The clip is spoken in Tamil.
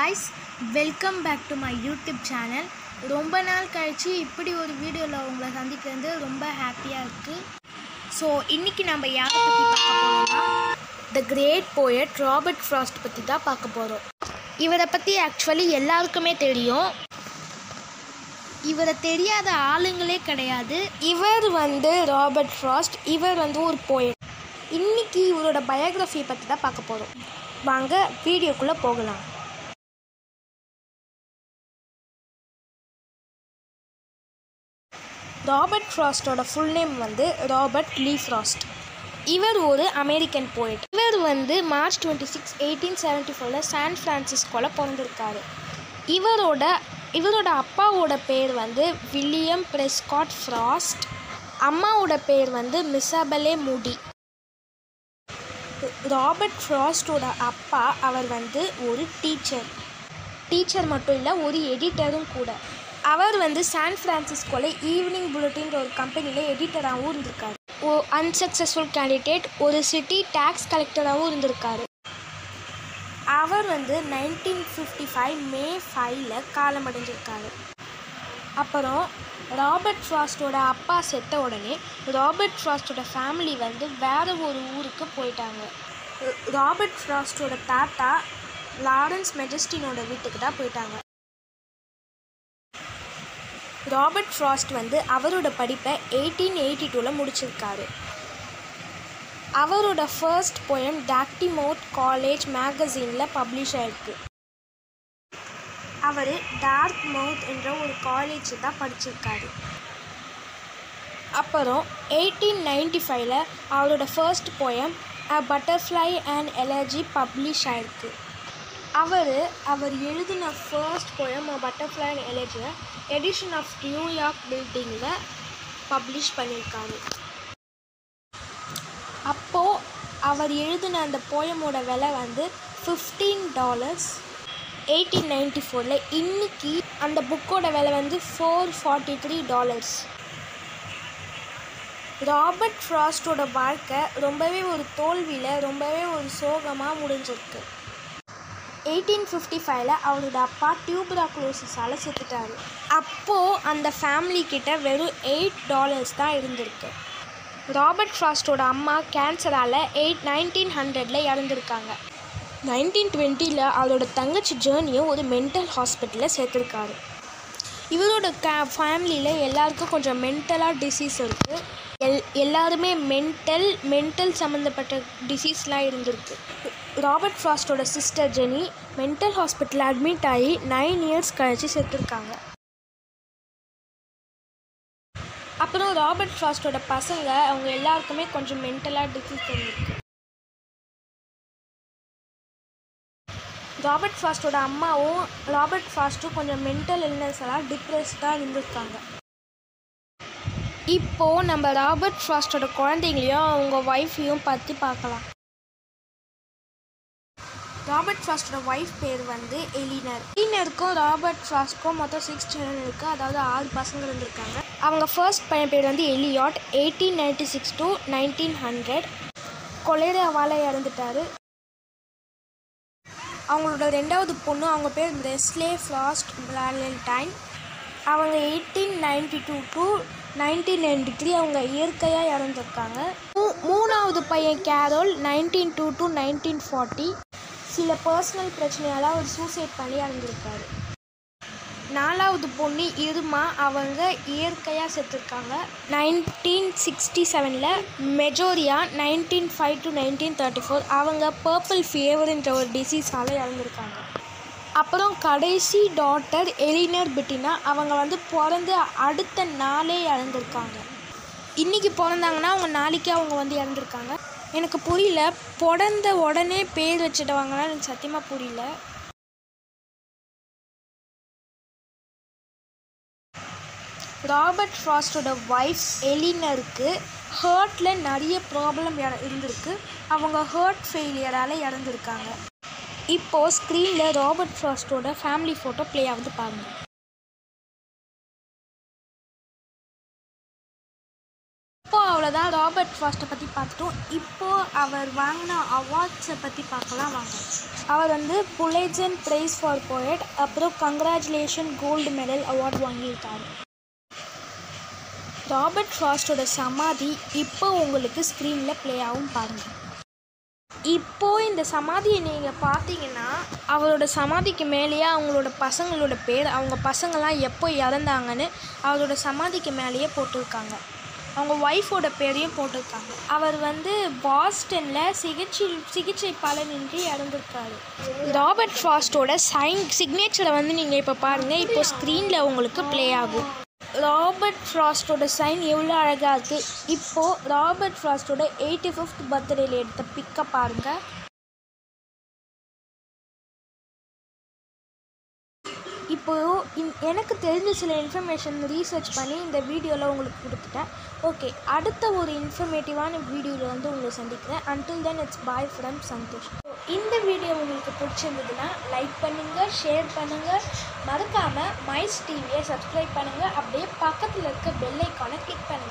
guys welcome back to my YouTube channel ரொம்ப நாள் கழித்து இப்படி ஒரு வீடியோவில் உங்களை சந்திக்கிறது ரொம்ப ஹாப்பியாக இருக்குது ஸோ இன்றைக்கி நம்ம யாரை பற்றி பார்க்க போகிறோம்னா the great poet Robert Frost பற்றி தான் பார்க்க போகிறோம் இவரை பற்றி ஆக்சுவலி எல்லாருக்குமே தெரியும் இவரை தெரியாத ஆளுங்களே கிடையாது இவர் வந்து ராபர்ட் ஃப்ராஸ்ட் இவர் வந்து ஒரு போயட் இன்னைக்கு இவரோட பயோகிராஃபியை பற்றி தான் பார்க்க போகிறோம் வாங்க வீடியோக்குள்ளே போகலாம் ராபர்ட் ஃப்ராஸ்டோட ஃபுல் நேம் வந்து ராபர்ட் லீ ஃப்ராஸ்ட் இவர் ஒரு அமெரிக்கன் போயட் இவர் வந்து March twenty six eighteen seventy ஃபோரில் சான் ஃப்ரான்சிஸ்கோவில் பிறந்திருக்காரு இவரோட இவரோட அப்பாவோட பேர் வந்து வில்லியம் பிரெஸ்காட் ஃப்ராஸ்ட் அம்மாவோட பேர் வந்து மிசாபலே மூடி ராபர்ட் ஃப்ராஸ்டோட அப்பா அவர் வந்து ஒரு டீச்சர் டீச்சர் மட்டும் இல்லை ஒரு எடிட்டரும் கூட அவர் வந்து சான் ஃப்ரான்சிஸ்கோவில் ஈவினிங் புல்லட்டின்ற ஒரு கம்பெனியில் எடிட்டராகவும் இருந்திருக்காரு ஓ அன்சக்ஸஸ்ஃபுல் கேண்டிடேட் ஒரு சிட்டி டேக்ஸ் கலெக்டராகவும் இருந்திருக்காரு அவர் வந்து நைன்டீன் ஃபிஃப்டி ஃபைவ் மே ஃபைவ்ல காலமடைஞ்சிருக்காரு அப்புறம் ராபர்ட் ஃப்ராஸ்டோட அப்பா செத்த உடனே ராபர்ட் ஃப்ராஸ்டோட ஃபேமிலி வந்து வேற ஒரு ஊருக்கு போயிட்டாங்க ராபர்ட் ஃப்ராஸ்டோட தாத்தா லாரன்ஸ் மெஜஸ்டினோட வீட்டுக்கு தான் போயிட்டாங்க ராபர்ட் ஃப்ராஸ்ட் வந்து அவரோட படிப்பை எயிட்டீன் எயிட்டி டூவில் முடிச்சிருக்காரு அவரோட ஃபர்ஸ்ட் போயம் டாக்டிமோட் காலேஜ் மேகசீனில் பப்ளிஷ் ஆயிருக்கு அவர் டார்க் மவுத் என்ற ஒரு காலேஜ் தான் படிச்சிருக்காரு அப்புறம் எயிட்டீன் நைன்டி ஃபைவ்ல அவரோட first poem a butterfly and allergy publish ஆயிருக்கு அவர் அவர் எழுதின first poem a butterfly and எலர்ஜியை edition of New York பில்டிங்கில் பப்ளிஷ் பண்ணியிருக்காரு அப்போது அவர் எழுதின அந்த போயமோட விலை வந்து ஃபிஃப்டீன் டாலர்ஸ் எயிட்டீன் நைன்டி ஃபோரில் இன்னைக்கு அந்த புக்கோட விலை வந்து four forty three dollars Robert ஃப்ராஸ்டோட வாழ்க்கை ரொம்பவே ஒரு தோல்வியில் ரொம்பவே ஒரு சோகமாக முடிஞ்சிருக்கு எயிட்டீன் ஃபிஃப்டி ஃபைவ்ல அவரோட அப்பா டியூபராக்ளோசிஸால் செத்துட்டாரு அப்போது அந்த ஃபேமிலி கிட்ட வெறும் எயிட் டாலர்ஸ் தான் இருந்திருக்கு ராபர்ட் ஃப்ராஸ்டோட அம்மா கேன்சரால் எயிட் நைன்டீன் ஹண்ட்ரடில் இறந்துருக்காங்க நைன்டீன் டுவெண்ட்டியில் அவரோட தங்கச்சி ஜேர்னியும் ஒரு மென்டல் ஹாஸ்பிட்டலில் சேர்த்துருக்காரு இவரோட கே ஃபேமிலியில் எல்லாருக்கும் கொஞ்சம் மென்டலாக டிசீஸ் இருக்குது எல் எல்லாருமே மென்டல் மென்டல் சம்மந்தப்பட்ட டிசீஸ்லாம் இருந்திருக்கு ராபர்ட் ஃப்ராஸ்டோட சிஸ்டர் ஜெனி மென்டல் ஹாஸ்பிட்டலில் அட்மிட் ஆகி நைன் இயர்ஸ் கழிச்சு செத்துருக்காங்க அப்புறம் ராபர்ட் ஃப்ராஸ்டோட பசங்க அவங்க எல்லாருக்குமே கொஞ்சம் மென்டலாக டிசீஸ் இருந்திருக்கு ராபர்ட் ஃபாஸ்டோட அம்மாவும் ராபர்ட் ஃபாஸ்ட்டும் கொஞ்சம் மென்டல் இல்னஸ் எல்லாம் டிப்ரெஸ்டாக இருந்திருக்காங்க இப்போது நம்ம ராபர்ட் ஃபாஸ்டோட குழந்தைங்களையும் அவங்க ஒய்ஃபையும் பற்றி பார்க்கலாம் ராபர்ட் ஃபாஸ்டோட ஒய்ஃப் பேர் வந்து எலினர் எலினருக்கும் ராபர்ட் ஃபாஸ்ட்க்கும் மொத்தம் சிக்ஸ் சில்ட்ரன் இருக்குது அதாவது ஆறு பசங்க இருந்திருக்காங்க அவங்க ஃபர்ஸ்ட் பையன் பேர் வந்து Elliott eighteen ninety six to nineteen hundred கொலேராவால் இறந்துட்டாரு அவங்களோட ரெண்டாவது பொண்ணு அவங்க பேர் ரெஸ்லே ஃப்ராஸ்ட் வேலண்டைன் அவங்க eighteen ninety two to nineteen ninety three அவங்க இயற்கையாக இறந்துருக்காங்க மூ மூணாவது பையன் Carol nineteen two to nineteen forty சில பர்சனல் பிரச்சனையால் அவர் சூசைட் பண்ணி இறந்துருக்காரு நாலாவது பொண்ணு இருமா அவங்க இயற்கையாக செத்துருக்காங்க நைன்டீன் சிக்ஸ்டி செவனில் Marjorie nineteen five to nineteen thirty four அவங்க பர்பிள் ஃபீவர்ன்ற ஒரு டிசீஸால் இறந்துருக்காங்க அப்புறம் கடைசி டாட்டர் எலினர் பிட்டினா அவங்க வந்து பிறந்து அடுத்த நாளே இறந்துருக்காங்க இன்றைக்கி பிறந்தாங்கன்னா அவங்க நாளைக்கே அவங்க வந்து இறந்துருக்காங்க எனக்கு புரியல பிறந்த உடனே பேர் வச்சுடுவாங்கன்னா எனக்கு சத்தியமாக புரியல ராபர்ட் ஃப்ராஸ்டோட ஒய்ஃப் எலினருக்கு ஹர்ட்டில் நிறைய ப்ராப்ளம் இருந்திருக்கு அவங்க ஹர்ட் ஃபெயிலியரால் இறந்துருக்காங்க இப்போது ஸ்க்ரீனில் ராபர்ட் ஃப்ராஸ்டோட ஃபேமிலி ஃபோட்டோ ப்ளே ஆகுது பாருங்கள் இப்போ அவ்வளோதான் ராபர்ட் ஃபாஸ்ட்டை பற்றி பார்த்துட்டோம் இப்போ அவர் வாங்கின அவார்ட்ஸை பற்றி பார்க்கலாம் வாங்க அவர் வந்து புலேஜன் ப்ரைஸ் ஃபார் போயட் அப்புறம் கங்க்ராச்சுலேஷன் கோல்டு மெடல் அவார்ட் வாங்கியிருக்காரு ராபர்ட் ஃபாஸ்டோட சமாதி இப்போ உங்களுக்கு ஸ்க்ரீனில் ப்ளே ஆகும் பாருங்கள் இப்போ இந்த சமாதியை நீங்கள் பார்த்தீங்கன்னா அவரோட சமாதிக்கு மேலேயே அவங்களோட பசங்களோட பேர் அவங்க பசங்கள்லாம் எப்போ இறந்தாங்கன்னு அவரோட சமாதிக்கு மேலேயே போட்டிருக்காங்க அவங்க ஒய்ஃபோட பேரையும் போட்டிருக்காங்க அவர் வந்து பாஸ்டனில் சிகிச்சை சிகிச்சை பலனின்றி இறந்துருக்காரு ராபர்ட் ஃபாஸ்டோட சைன் சிக்னேச்சரை வந்து நீங்கள் இப்போ பாருங்கள் இப்போ ஸ்க்ரீனில் உங்களுக்கு ப்ளே ஆகும் ராபர்ட் ஃப்ராஸ்டோட சைன் எவ்வளோ அழகாக இருக்குது இப்போது ராபர்ட் ஃப்ராஸ்டோட எயிட்டி ஃபிஃப்த் பர்த்டேல எடுத்த பிக்கை பாருங்கள் இப்போது இன் எனக்கு தெரிஞ்ச சில இன்ஃபர்மேஷன் ரீசர்ச் பண்ணி இந்த வீடியோவில் உங்களுக்கு கொடுத்துட்டேன் ஓகே அடுத்த ஒரு இன்ஃபர்மேட்டிவான வீடியோவில் வந்து உங்களை சந்திக்கிறேன் until then it's bye from Santhosh இந்த வீடியோ உங்களுக்கு பிடிச்சிருந்ததுன்னா லைக் பண்ணுங்கள் ஷேர் பண்ணுங்கள் மறக்காமல் மைஸ் டிவியை சப்ஸ்கிரைப் பண்ணுங்கள் அப்படியே பக்கத்தில் இருக்க பெல் ஐக்கானை கிளிக் பண்ணுங்கள்